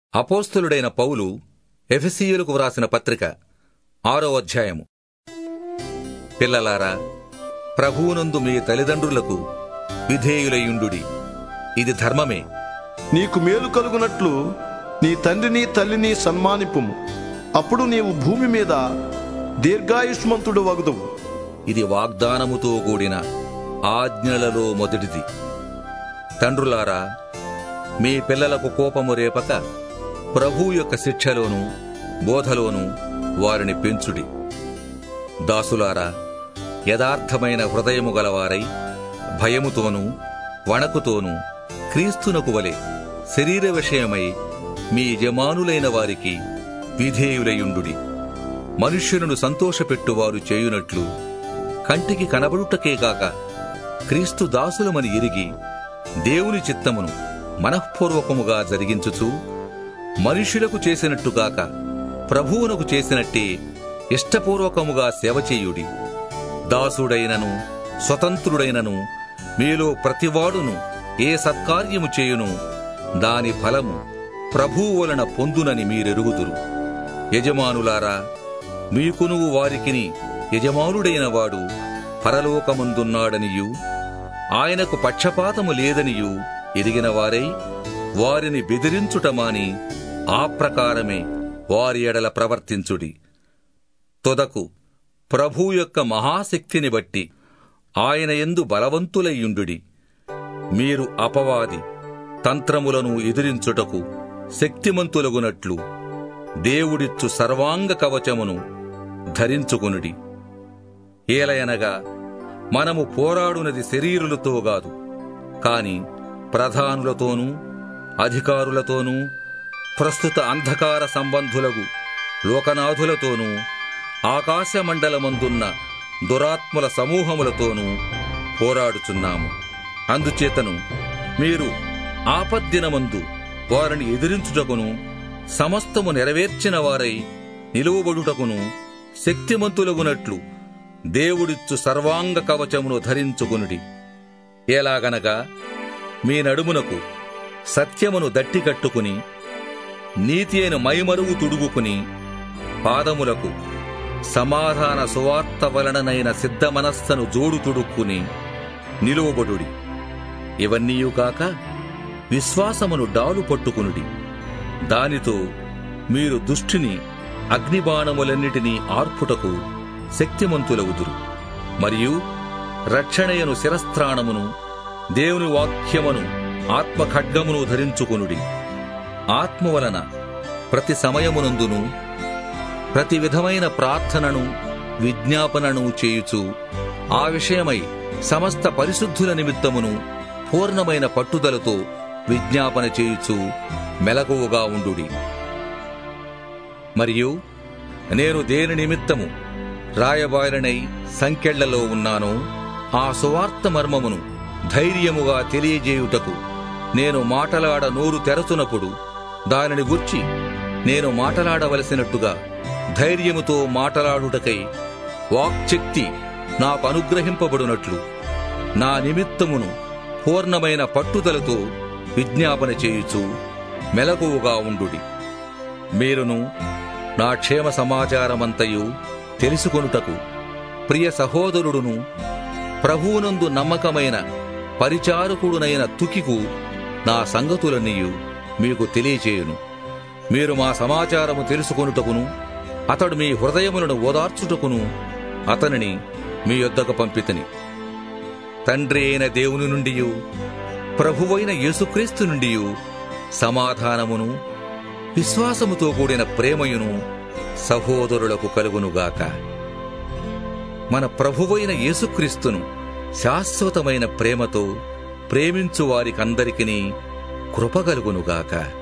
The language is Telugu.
అపోస్తలుడైన పౌలు ఎఫెసీయులకు వ్రాసిన పత్రిక ఆరో అధ్యాయము పిల్లలారా ప్రభువునందు మీ తల్లిదండ్రులకు విధేయులయుండుడి ఇది ధర్మమే నీకు మేలు కలుగునట్లు నీ తండ్రిని తల్లిని సన్మానిపుము అప్పుడు నీవు భూమి మీద దీర్ఘాయుష్మంతుడు వగుదువు ఇది వాగ్దానముతో కూడిన ఆజ్ఞలలో మొదటిది తండ్రులారా మీ పిల్లలకు కోపము రేపక ప్రభువు యొక్క శిక్షలోను బోధలోను వారిని పెంచుడి దాసులారా యథార్థమైన హృదయము గలవారై భయముతోనూ వణకుతోనూ క్రీస్తునకు వలె శరీర విషయమై మీ యజమానులైన వారికి విధేయులయుండుడి మనుష్యులను సంతోషపెట్టువారు చేయునట్లు కంటికి కనబడుటకే గాక క్రీస్తు దాసులమని ఎరిగి దేవుని చిత్తమును మనఃపూర్వకముగా జరిగించుచు మనుష్యులకు చేసినట్టుగాక ప్రభువునకు చేసినట్టే ఇష్టపూర్వకముగా సేవ చేయుడి దాసుడైనను స్వతంత్రుడైనను మీలో ప్రతివాడును ఏ సత్కార్యము చేయును దాని ఫలము ప్రభువు వలన పొందునని మీరెరుగుదురు యజమానులారా మీకును వారికిని యజమానుడైన వాడు పరలోకమందున్నాడనియు ఆయనకు పక్షపాతము లేదనియు ఎరిగిన వారై వారిని బెదిరించుటమాని ఆ ప్రకారమే వారి ఎడల ప్రవర్తించుడి తొదకు ప్రభు యొక్క మహాశక్తిని బట్టి ఆయన ఎందు బలవంతులయ్యుండుడి మీరు అపవాది తంత్రములను ఎదిరించుటకు శక్తిమంతులగునట్లు దేవుడిచ్చు సర్వాంగ కవచమును ధరించుకునుడి ఏలయనగా మనము పోరాడునది శరీరులతో గాదు కాని ప్రధానులతోనూ అధికారులతోనూ ప్రస్తుత అంధకార సంబంధులగు లోకనాథులతోనూ ఆకాశమండలమందున్న దురాత్మల సమూహములతోనూ పోరాడుచున్నాము అందుచేతను మీరు ఆపద్దినమందు వారిని ఎదిరించుటకును సమస్తము నెరవేర్చిన వారై నిలువబడుటకును శక్తిమంతులగునట్లు దేవుడిచ్చు సర్వాంగ కవచమును ధరించుకునుడి ఎలాగనగా మీ నడుమునకు సత్యమును దట్టి కట్టుకుని నీతి అయిన మైమరువు తుడుగుకుని పాదములకు సమాధాన సువార్త వలననైన సిద్ధ మనస్సను జోడు తుడుక్కుని నిలువబడుడి ఇవన్నీయు కాక విశ్వాసమును డాలు పట్టుకునుడి దానితో మీరు దుష్టిని అగ్నిబాణములన్నిటినీ ఆర్పుటకు శక్తిమంతులవుదురు మరియు రక్షణయను శిరస్త్రాణమును దేవుని వాక్యమును ఆత్మ ఖడ్గమును ధరించుకునుడి ఆత్మ వలన ప్రతి సమయమునందును ప్రతి విధమైన ప్రార్థనను విజ్ఞాపనను చేయుచు ఆ విషయమై సమస్త పరిశుద్ధుల నిమిత్తమును పూర్ణమైన పట్టుదలతో విజ్ఞాపన చేయుచు మెలకువగా ఉండుడి మరియు నేను దేని నిమిత్తము రాయబారినై సంకెళ్లలో ఉన్నానో ఆ సువార్త మర్మమును ధైర్యముగా తెలియజేయుటకు నేను మాటలాడ నోరు తెరచునప్పుడు దానిని గుర్చి నేను మాటలాడవలసినట్టుగా ధైర్యముతో మాటలాడుటకై వాక్శక్తి నాకు అనుగ్రహింపబడునట్లు నా నిమిత్తమును పూర్ణమైన పట్టుదలతో విజ్ఞాపన చేయుచు మెలకువగా ఉండుడి మీరును నా క్షేమ సమాచారమంతయు తెలుసుకొనుటకు ప్రియ సహోదరుడును ప్రభువునందు నమ్మకమైన పరిచారకుడునైన తుకికు నా సంగతులన్నీయు మీకు తెలియచేయును మీరు మా సమాచారము తెలుసుకొనుటకును అతడు మీ హృదయములను ఓదార్చుటకును అతనిని మీ యొద్దకు పంపితని తండ్రి అయిన దేవుని నుండియు ప్రభువైన యేసుక్రీస్తు నుండియు సమాధానమును విశ్వాసముతో కూడిన ప్రేమయును సహోదరులకు కలుగునుగాక మన ప్రభువైన యేసుక్రీస్తును శాశ్వతమైన ప్రేమతో ప్రేమించు వారికందరికీ కృపగలుగునుగాక